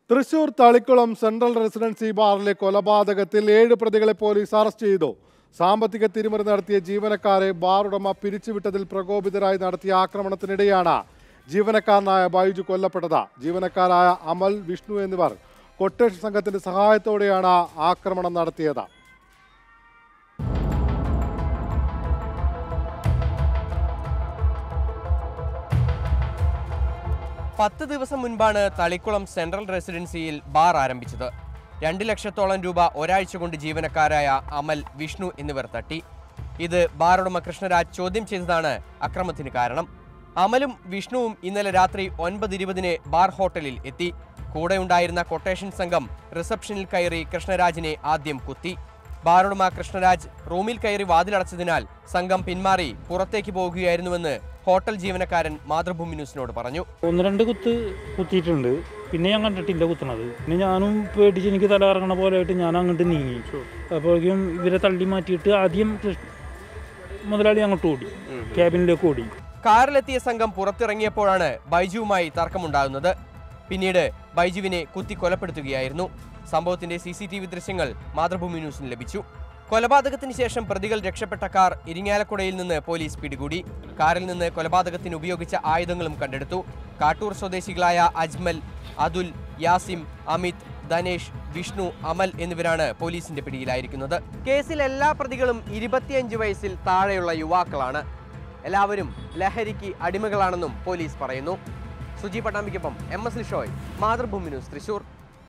Thrissur Thalikkulam central residency ബാറിലെ കൊലപാതകത്തിൽ ഏഴ് പ്രതികളെ പോലീസ് അറസ്റ്റ് ചെയ്തു സാമ്പത്തിക തിരിമറി നടത്തിയ ജീവനക്കാരെ ബാർ ഉടമ പിരിച്ചുവിട്ടതിൽ പ്രകോപിതരായി നടത്തിയ ആക്രമണത്തിനിടെയാണ് ജീവനക്കാരനായ ബൈജു കൊല്ലപ്പെട്ടത് ജീവനക്കാരായ അമൽ വിഷ്ണു എന്നിവർ കൊട്ടേഷൻ സംഘത്തിന്റെ സഹായത്തോടെയാണ് ആക്രമണം നടത്തിയത് പത്ത് ദിവസം മുൻപാണ് തളിക്കുളം സെൻട്രൽ റെസിഡൻസിയിൽ ബാർ ആരംഭിച്ചത് രണ്ട് ലക്ഷത്തോളം രൂപ ഒരാഴ്ച കൊണ്ട് ജീവനക്കാരായ അമൽ വിഷ്ണു എന്നിവർ തട്ടി ഇത് ബാർ ഉടമ കൃഷ്ണരാജ് ചോദ്യം ചെയ്തതാണ് അക്രമത്തിന് കാരണം അമലും വിഷ്ണുവും ഇന്നലെ രാത്രി ഒൻപത് ഇരുപതിന് ബാർ ഹോട്ടലിൽ എത്തി കൂടെയുണ്ടായിരുന്ന കൊട്ടേഷൻ സംഘം റിസപ്ഷനിൽ കയറി കൃഷ്ണരാജിനെ ആദ്യം കുത്തി ബാറുടമ കൃഷ്ണരാജ് റൂമിൽ കയറി വാതിലടച്ചതിനാൽ സംഘം പിന്മാറി പുറത്തേക്ക് പോകുകയായിരുന്നുവെന്ന് ഹോട്ടൽ ജീവനക്കാരൻ മാതൃഭൂമി ന്യൂസിനോട് പറഞ്ഞു ഒന്ന് രണ്ട് കുത്ത് കുത്തിയിട്ടുണ്ട് പിന്നെ ഞാൻ കണ്ടിട്ടില്ല കുത്തണത് പിന്നെ ഞാനും പേടിച്ച് എനിക്ക് തല ഇറങ്ങണ പോലെ ആയിട്ട് ഞാൻ അങ്ങോട്ട് നീങ്ങി അപ്പോഴേക്കും ഇവരെ തള്ളി മാറ്റിയിട്ട് ആദ്യം കൃഷ്ണ- മുതലാളി അങ്ങോട്ട് ഓടി ക്യാബിനിലേക്ക് ഓടി കാറിലെത്തിയ സംഘം പുറത്തിറങ്ങിയപ്പോഴാണ് ബൈജുവുമായി തർക്കമുണ്ടാകുന്നത് പിന്നീട് ബൈജുവിനെ കുത്തി കൊലപ്പെടുത്തുകയായിരുന്നു സംഭവത്തിന്റെ സി സി ടി വി ദൃശ്യങ്ങൾ മാതൃഭൂമി ന്യൂസിന് ലഭിച്ചു കൊലപാതകത്തിന് ശേഷം പ്രതികൾ രക്ഷപ്പെട്ട കാർ ഇരിങ്ങാലക്കുടയിൽ നിന്ന് പോലീസ് പിടികൂടി കാറിൽ നിന്ന് കൊലപാതകത്തിന് ഉപയോഗിച്ച ആയുധങ്ങളും കണ്ടെടുത്തു കാട്ടൂർ സ്വദേശികളായ അജ്മൽ അതുൽ യാസിം അമിത് ധനേഷ് വിഷ്ണു അമൽ എന്നിവരാണ് പോലീസിന്റെ പിടിയിലായിരിക്കുന്നത് കേസിൽ എല്ലാ പ്രതികളും ഇരുപത്തിയഞ്ച് വയസ്സിൽ താഴെയുള്ള യുവാക്കളാണ് എല്ലാവരും ലഹരിക്ക് അടിമകളാണെന്നും പോലീസ് പറയുന്നു സുജി പട്ടാമ്പിക്കൊപ്പം M S Lishoy Mathrubhumi news Thrissur